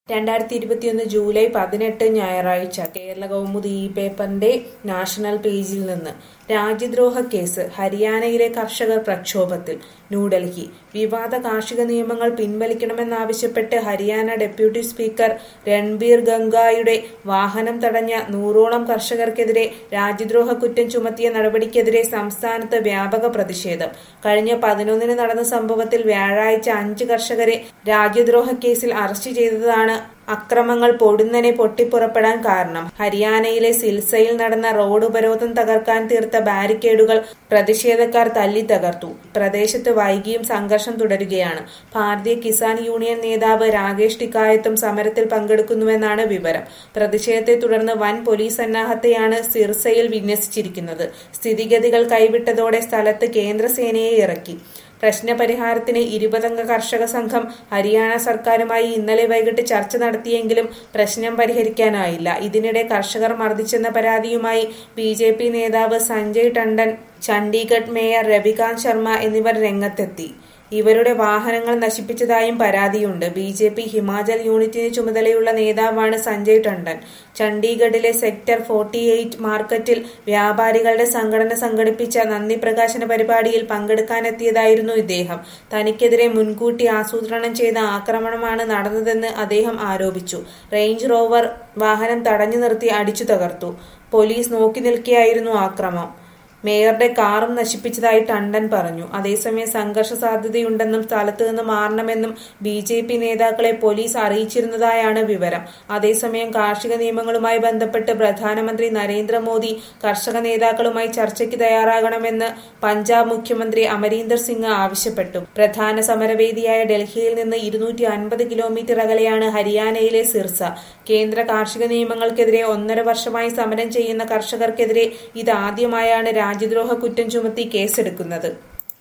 രണ്ടായിരത്തി ഇരുപത്തിയൊന്ന് ജൂലൈ പതിനെട്ട് ഞായറാഴ്ച കേരള കൗമുദി ഈ പേപ്പറിന്റെ നാഷണൽ പേജിൽ നിന്ന് രാജ്യദ്രോഹ കേസ് ഹരിയാനയിലെ കർഷകർ പ്രക്ഷോഭത്തിൽ ന്യൂഡൽഹി വിവാദ കാർഷിക നിയമങ്ങൾ പിൻവലിക്കണമെന്നാവശ്യപ്പെട്ട് ഹരിയാന ഡെപ്യൂട്ടി സ്പീക്കർ രൺബീർ ഗംഗായുടെ വാഹനം തടഞ്ഞ നൂറോളം കർഷകർക്കെതിരെ രാജ്യദ്രോഹ കുറ്റം ചുമത്തിയ നടപടിക്കെതിരെ സംസ്ഥാനത്ത് വ്യാപക പ്രതിഷേധം കഴിഞ്ഞ പതിനൊന്നിന് നടന്ന സംഭവത്തിൽ വ്യാഴാഴ്ച അഞ്ച് കർഷകരെ രാജ്യദ്രോഹ കേസിൽ അറസ്റ്റ് ചെയ്തതാണ് അക്രമങ്ങൾ പൊടുന്നനെ പൊട്ടിപ്പുറപ്പെടാൻ കാരണം ഹരിയാനയിലെ സിൽസയിൽ നടന്ന റോഡ് ഉപരോധം തകർക്കാൻ തീർത്ത ബാരിക്കേഡുകൾ പ്രതിഷേധക്കാർ തല്ലി തകർത്തു പ്രദേശത്ത് വൈകിയും സംഘർഷം തുടരുകയാണ് ഭാരതീയ കിസാൻ യൂണിയൻ നേതാവ് രാകേഷ് ടിക്കായത്തും സമരത്തിൽ പങ്കെടുക്കുന്നുവെന്നാണ് വിവരം പ്രതിഷേധത്തെ തുടർന്ന് വൻ പോലീസ് സന്നാഹത്തെയാണ് സിർസയിൽ വിന്യസിച്ചിരിക്കുന്നത് സ്ഥിതിഗതികൾ കൈവിട്ടതോടെ സ്ഥലത്ത് കേന്ദ്രസേനയെ ഇറക്കി പ്രശ്നപരിഹാരത്തിന് ഇരുപതംഗ കർഷക സംഘം ഹരിയാന സർക്കാരുമായി ഇന്നലെ വൈകിട്ട് ചർച്ച നടത്തിയെങ്കിലും പ്രശ്നം പരിഹരിക്കാനായില്ല ഇതിനിടെ കർഷകർ മർദ്ദിച്ചെന്ന പരാതിയുമായി ബി ജെ പി നേതാവ് സഞ്ജയ് ടണ്ടൻ ചണ്ഡീഗഡ് മേയർ രവികാന്ത് ശർമ്മ എന്നിവർ രംഗത്തെത്തി ഇവരുടെ വാഹനങ്ങൾ നശിപ്പിച്ചതായും പരാതിയുണ്ട് ബി ജെ പി ഹിമാചൽ യൂണിറ്റിന് ചുമതലയുള്ള നേതാവാണ് സഞ്ജയ് ടണ്ടൻ ചണ്ഡീഗഡിലെ സെക്ടർ ഫോർട്ടി എയ്റ്റ് മാർക്കറ്റിൽ വ്യാപാരികളുടെ സംഘടന സംഘടിപ്പിച്ച നന്ദി പ്രകാശന പരിപാടിയിൽ പങ്കെടുക്കാനെത്തിയതായിരുന്നു ഇദ്ദേഹം തനിക്കെതിരെ മുൻകൂട്ടി ആസൂത്രണം ചെയ്ത ആക്രമണമാണ് നടന്നതെന്ന് അദ്ദേഹം ആരോപിച്ചു റേഞ്ച് റോവർ വാഹനം തടഞ്ഞു നിർത്തി അടിച്ചു തകർത്തു പോലീസ് നോക്കി നിൽക്കെയായിരുന്നു ആക്രമം മേയറുടെ കാറും നശിപ്പിച്ചതായി ടണ്ടൻ പറഞ്ഞു അതേസമയം സംഘർഷ സാധ്യതയുണ്ടെന്നും സ്ഥലത്ത് നിന്ന് മാറണമെന്നും ബി ജെ പി നേതാക്കളെ പോലീസ് അറിയിച്ചിരുന്നതായാണ് വിവരം അതേസമയം കാർഷിക നിയമങ്ങളുമായി ബന്ധപ്പെട്ട് പ്രധാനമന്ത്രി നരേന്ദ്രമോദി കർഷക നേതാക്കളുമായി ചർച്ചയ്ക്ക് തയ്യാറാകണമെന്ന് പഞ്ചാബ് മുഖ്യമന്ത്രി അമരീന്ദർ സിംഗ് ആവശ്യപ്പെട്ടു പ്രധാന സമരവേദിയായ ഡൽഹിയിൽ നിന്ന് ഇരുന്നൂറ്റി അൻപത് കിലോമീറ്റർ അകലെയാണ് ഹരിയാനയിലെ സിർസ കേന്ദ്ര കാർഷിക നിയമങ്ങൾക്കെതിരെ ഒന്നര വർഷമായി സമരം ചെയ്യുന്ന കർഷകർക്കെതിരെ ഇതാദ്യമായാണ് രാജ്യദ്രോഹ കുറ്റം ചുമത്തി കേസെടുക്കുന്നത്